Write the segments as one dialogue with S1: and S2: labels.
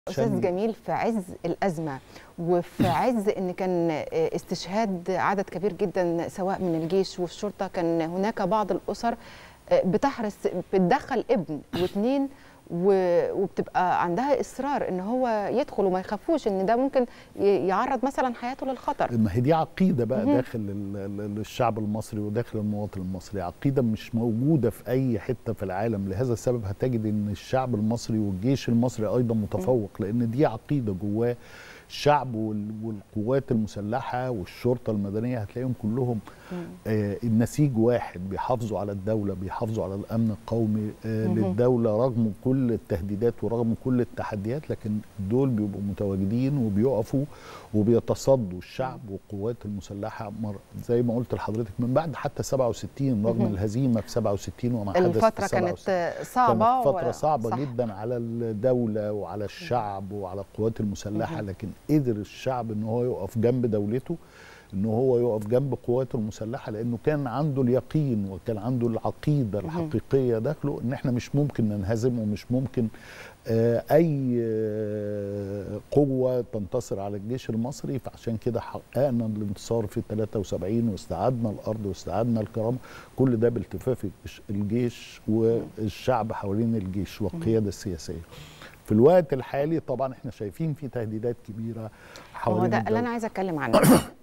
S1: استاذ جميل في عز الازمه وفي عز ان كان استشهاد عدد كبير جدا سواء من الجيش والشرطه كان هناك بعض الاسر بتحرص بتدخل ابن واثنين وبتبقى عندها اصرار ان هو يدخل وما يخافوش ان ده ممكن يعرض مثلا حياته للخطر
S2: ما هي دي عقيده بقى داخل الشعب المصري وداخل المواطن المصري عقيده مش موجوده في اي حته في العالم لهذا السبب هتجد ان الشعب المصري والجيش المصري ايضا متفوق لان دي عقيده جواه الشعب والقوات المسلحه والشرطه المدنيه هتلاقيهم كلهم آه النسيج واحد بيحافظوا على الدوله بيحافظوا على الامن القومي آه للدوله رغم كل التهديدات ورغم كل التحديات لكن دول بيبقوا متواجدين وبيقفوا وبيتصدوا الشعب والقوات المسلحه زي ما قلت لحضرتك من بعد حتى 67 رغم الهزيمه في 67 وما حدث
S1: الفتره
S2: في
S1: كانت صعبه
S2: كانت فتره صعبه صح. جدا على الدوله وعلى الشعب وعلى القوات المسلحه لكن قدر الشعب ان هو يقف جنب دولته ان هو يقف جنب قواته المسلحه لانه كان عنده اليقين وكان عنده العقيده الحقيقيه داخله ان احنا مش ممكن ننهزم ومش ممكن آه اي آه قوه تنتصر على الجيش المصري فعشان كده حققنا الانتصار في 73 واستعدنا الارض واستعدنا الكرامه كل ده بالتفاف الجيش والشعب حوالين الجيش والقياده السياسيه في الوقت الحالي طبعا احنا شايفين في تهديدات كبيره
S1: حوالين هو ده اللي انا عايزه اتكلم عنه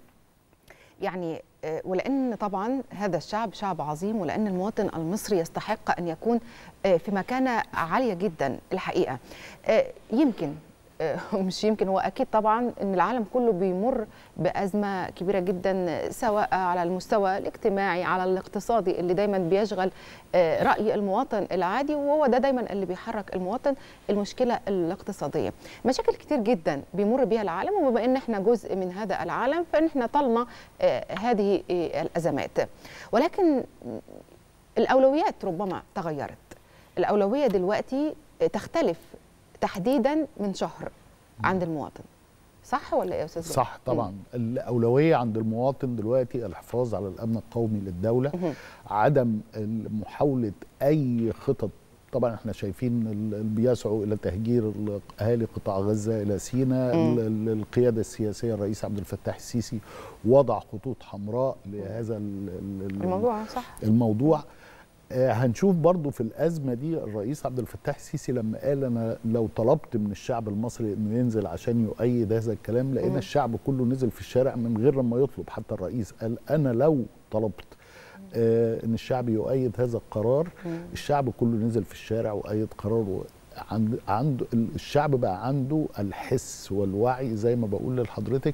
S1: يعني ولان طبعا هذا الشعب شعب عظيم ولان المواطن المصري يستحق ان يكون في مكانه عاليه جدا الحقيقه يمكن مش يمكن هو اكيد طبعا ان العالم كله بيمر بازمه كبيره جدا سواء على المستوى الاجتماعي على الاقتصادي اللي دايما بيشغل راي المواطن العادي وهو ده دايما اللي بيحرك المواطن المشكله الاقتصاديه مشاكل كتير جدا بيمر بيها العالم وبما ان احنا جزء من هذا العالم فان احنا طلنا هذه الازمات ولكن الاولويات ربما تغيرت الاولويه دلوقتي تختلف تحديدا من شهر عند المواطن صح ولا ايه يا استاذ
S2: صح طبعا مم. الاولويه عند المواطن دلوقتي الحفاظ على الامن القومي للدوله مم. عدم محاوله اي خطط طبعا احنا شايفين اللي بيسعوا الى تهجير اهالي قطاع غزه الى سيناء القياده السياسيه الرئيس عبد الفتاح السيسي وضع خطوط حمراء لهذا
S1: الموضوع صح
S2: الموضوع هنشوف برضو في الأزمة دي الرئيس عبد الفتاح السيسي لما قال أنا لو طلبت من الشعب المصري أنه ينزل عشان يؤيد هذا الكلام لقينا الشعب كله نزل في الشارع من غير ما يطلب حتى الرئيس قال أنا لو طلبت آه أن الشعب يؤيد هذا القرار الشعب كله نزل في الشارع وأيد قرار عند عنده الشعب بقى عنده الحس والوعي زي ما بقول لحضرتك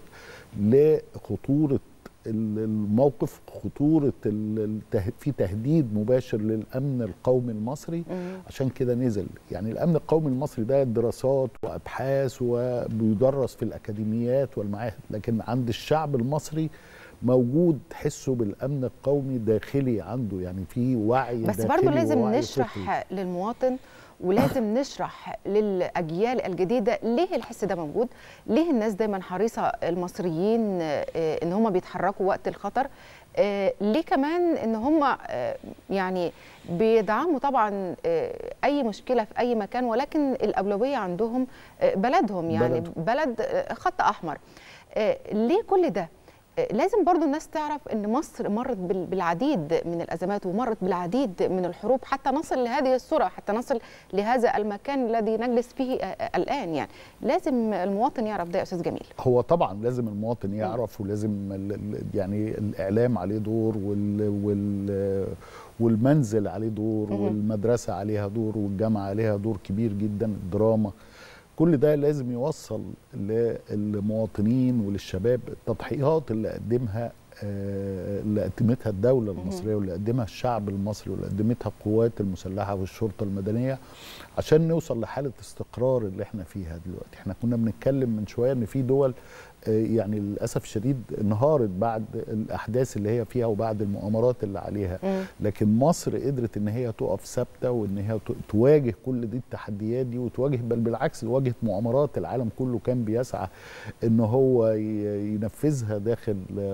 S2: لخطورة الموقف خطوره في تهديد مباشر للامن القومي المصري مم. عشان كده نزل يعني الامن القومي المصري ده دراسات وابحاث وبيدرس في الاكاديميات والمعاهد لكن عند الشعب المصري موجود حسه بالامن القومي داخلي عنده يعني في وعي
S1: بس برضه لازم نشرح فطري. للمواطن ولازم نشرح للاجيال الجديده ليه الحس ده موجود ليه الناس دايما حريصه المصريين ان هم بيتحركوا وقت الخطر ليه كمان ان هم يعني بيدعموا طبعا اي مشكله في اي مكان ولكن الاولويه عندهم بلدهم يعني بلد, بلد خط احمر ليه كل ده لازم برضو الناس تعرف ان مصر مرت بالعديد من الازمات ومرت بالعديد من الحروب حتى نصل لهذه الصوره حتى نصل لهذا المكان الذي نجلس فيه الان يعني لازم المواطن يعرف ده يا استاذ جميل
S2: هو طبعا لازم المواطن يعرف ولازم يعني الاعلام عليه دور وال, وال والمنزل عليه دور والمدرسه عليها دور والجامعه عليها دور كبير جدا الدراما كل ده لازم يوصل للمواطنين وللشباب التضحيات اللي قدمها اللي قدمتها الدوله المصريه واللي قدمها الشعب المصري واللي قدمتها القوات المسلحه والشرطه المدنيه عشان نوصل لحاله استقرار اللي احنا فيها دلوقتي احنا كنا بنتكلم من شويه ان في دول يعني للاسف الشديد انهارت بعد الاحداث اللي هي فيها وبعد المؤامرات اللي عليها لكن مصر قدرت ان هي تقف ثابته وان هي تواجه كل دي التحديات دي وتواجه بل بالعكس واجهت مؤامرات العالم كله كان بيسعى ان هو ينفذها داخل مصر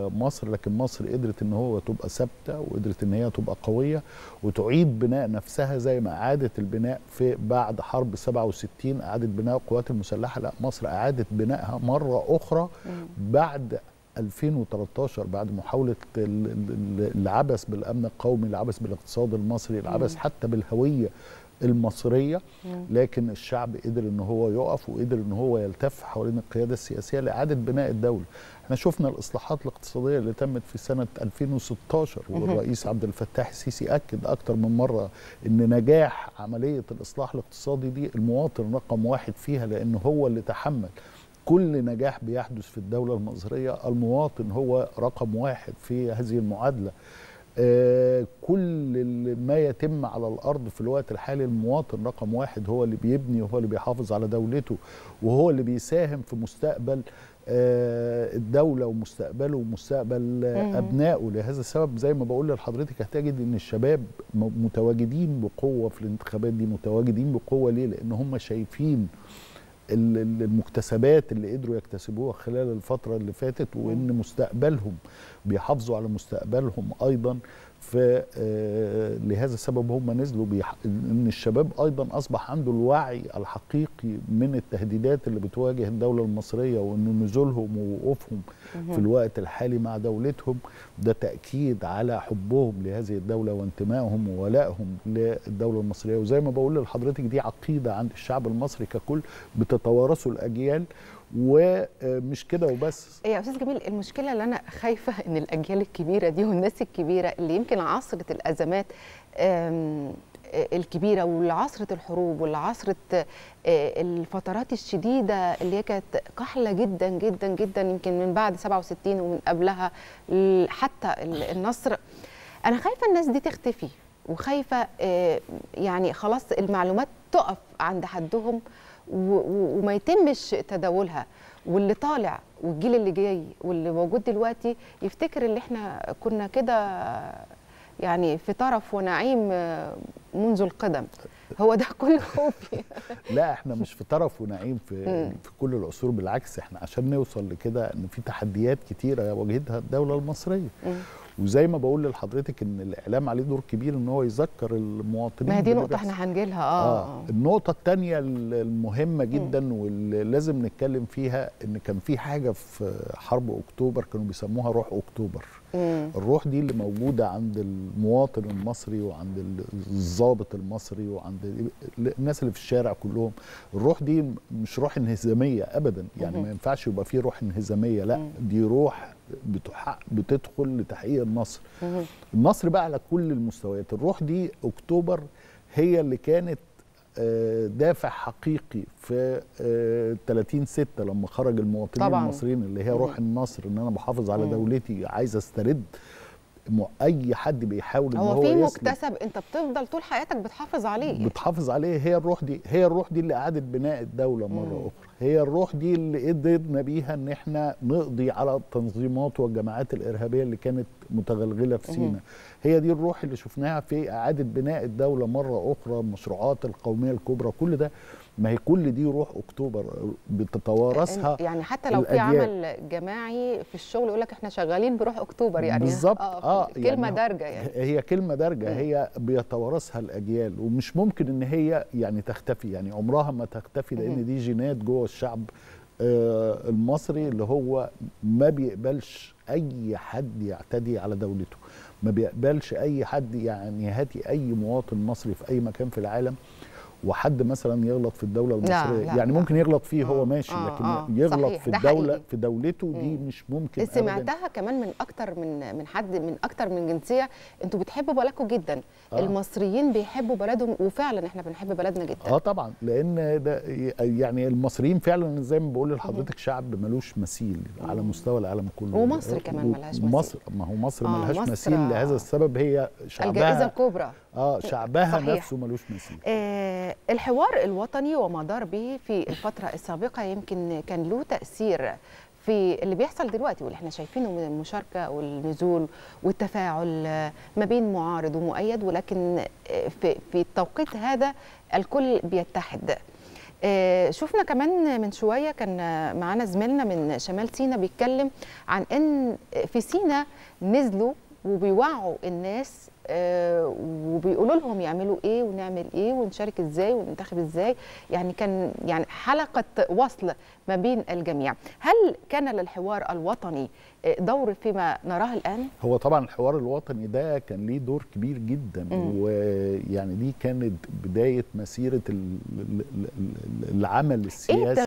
S2: لكن مصر قدرت ان هو تبقى ثابته وقدرت ان هي تبقى قويه وتعيد بناء نفسها زي ما اعادت البناء في بعد حرب 67 اعادت بناء القوات المسلحه لا مصر اعادت بنائها مره اخرى بعد 2013 بعد محاولة العبث بالأمن القومي العبث بالاقتصاد المصري العبث حتى بالهوية المصرية لكن الشعب قدر ان هو يقف وقدر ان هو يلتف حوالين القيادة السياسية لإعادة بناء الدولة احنا شفنا الإصلاحات الاقتصادية اللي تمت في سنة 2016 والرئيس عبد الفتاح السيسي أكد أكتر من مرة ان نجاح عملية الإصلاح الاقتصادي دي المواطن رقم واحد فيها لأنه هو اللي تحمل كل نجاح بيحدث في الدولة المصرية المواطن هو رقم واحد في هذه المعادلة آه كل ما يتم على الأرض في الوقت الحالي المواطن رقم واحد هو اللي بيبني وهو اللي بيحافظ على دولته وهو اللي بيساهم في مستقبل آه الدولة ومستقبله ومستقبل آه أبنائه لهذا السبب زي ما بقول لحضرتك هتجد أن الشباب متواجدين بقوة في الانتخابات دي متواجدين بقوة ليه؟ لأن هم شايفين المكتسبات اللي قدروا يكتسبوها خلال الفترة اللي فاتت وإن مستقبلهم بيحافظوا على مستقبلهم أيضا ف لهذا السبب هم نزلوا بيح... ان الشباب ايضا اصبح عنده الوعي الحقيقي من التهديدات اللي بتواجه الدوله المصريه وان نزولهم ووقوفهم في الوقت الحالي مع دولتهم ده تاكيد على حبهم لهذه الدوله وانتمائهم وولائهم للدوله المصريه وزي ما بقول لحضرتك دي عقيده عند الشعب المصري ككل بتتوارثه الاجيال ومش كده وبس
S1: يا استاذ جميل المشكله اللي انا خايفه ان الاجيال الكبيره دي والناس الكبيره اللي يمكن عصرت الازمات الكبيره واللي عصرت الحروب واللي عصرت الفترات الشديده اللي هي كانت قحله جدا جدا جدا يمكن من بعد 67 ومن قبلها حتى النصر انا خايفه الناس دي تختفي وخايفه يعني خلاص المعلومات تقف عند حدهم وما يتمش تداولها واللي طالع والجيل اللي جاي واللي موجود دلوقتي يفتكر اللي احنا كنا كده يعني في طرف ونعيم منذ القدم هو ده كل خوفي
S2: لا احنا مش في طرف ونعيم في في كل العصور بالعكس احنا عشان نوصل لكده ان في تحديات كتيره واجهتها الدوله المصريه وزي ما بقول لحضرتك ان الاعلام عليه دور كبير ان هو يذكر المواطنين
S1: ما هي دي نقطه احنا هنجي لها اه, آه.
S2: النقطه الثانيه المهمه جدا واللي لازم نتكلم فيها ان كان في حاجه في حرب اكتوبر كانوا بيسموها روح اكتوبر مم. الروح دي اللي موجوده عند المواطن المصري وعند الضابط المصري وعند الناس اللي في الشارع كلهم الروح دي مش روح انهزاميه ابدا يعني مم. ما ينفعش يبقى في روح انهزاميه لا مم. دي روح بتدخل لتحقيق النصر مم. النصر بقى على كل المستويات الروح دي اكتوبر هي اللي كانت دافع حقيقي في 30 6 لما خرج المواطنين طبعا. المصريين اللي هي روح النصر ان انا بحافظ على دولتي عايز استرد اي حد بيحاول ان هو
S1: هو في مكتسب انت بتفضل طول حياتك بتحافظ عليه
S2: بتحافظ عليه هي الروح دي هي الروح دي اللي اعادت بناء الدوله مره مم. اخرى هي الروح دي اللي قدرنا بيها ان احنا نقضي على التنظيمات والجماعات الارهابيه اللي كانت متغلغله في سينا هي دي الروح اللي شفناها في اعاده بناء الدوله مره اخرى المشروعات القوميه الكبرى كل ده ما هي كل دي روح اكتوبر بتتوارثها
S1: يعني حتى لو الأجيال. في عمل جماعي في الشغل يقول لك احنا شغالين بروح اكتوبر يعني
S2: بالظبط اه,
S1: آه كلمه يعني دارجه يعني
S2: هي كلمه دارجه هي بيتوارثها الاجيال ومش ممكن ان هي يعني تختفي يعني عمرها ما تختفي لان دي جينات جوه الشعب آه المصري اللي هو ما بيقبلش اي حد يعتدي على دولته ما بيقبلش اي حد يعني هاتي اي مواطن مصري في اي مكان في العالم وحد مثلا يغلط في الدوله المصريه
S1: لا لا
S2: يعني
S1: لا.
S2: ممكن يغلط فيه هو ماشي
S1: آه
S2: لكن
S1: آه
S2: يغلط
S1: صحيح.
S2: في
S1: ده
S2: الدوله
S1: حقيقي.
S2: في دولته دي مش ممكن
S1: سمعتها كمان من اكتر من من حد من اكتر من جنسيه انتوا بتحبوا بلدكم جدا
S2: آه.
S1: المصريين بيحبوا بلدهم وفعلا احنا بنحب بلدنا جدا
S2: اه طبعا لان ده يعني المصريين فعلا زي ما بقول لحضرتك شعب ملوش مثيل على مستوى العالم كله
S1: ومصر كمان ملهاش مثيل
S2: مصر ما هو مصر
S1: آه،
S2: ملهاش
S1: مصر
S2: مثيل لهذا السبب هي
S1: الجائزه
S2: شعبها
S1: الكبرى
S2: اه شعبها
S1: صحيح.
S2: نفسه ملوش مثيل
S1: آه، الحوار الوطني وما دار به في الفترة السابقة يمكن كان له تأثير في اللي بيحصل دلوقتي واللي احنا شايفينه من المشاركة والنزول والتفاعل آه، ما بين معارض ومؤيد ولكن آه، في في التوقيت هذا الكل بيتحد آه، شفنا كمان من شويه كان معانا زميلنا من شمال سينا بيتكلم عن ان في سينا نزلوا وبيوعوا الناس آه، وبيقولوا لهم يعملوا ايه ونعمل ايه ونشارك ازاي وننتخب ازاي يعني كان يعني حلقه وصل ما بين الجميع هل كان للحوار الوطني آه، دور فيما نراه الان
S2: هو طبعا الحوار الوطني ده كان ليه دور كبير جدا
S1: مم.
S2: ويعني دي كانت بدايه مسيره ال- ال- ال- العمل السياسي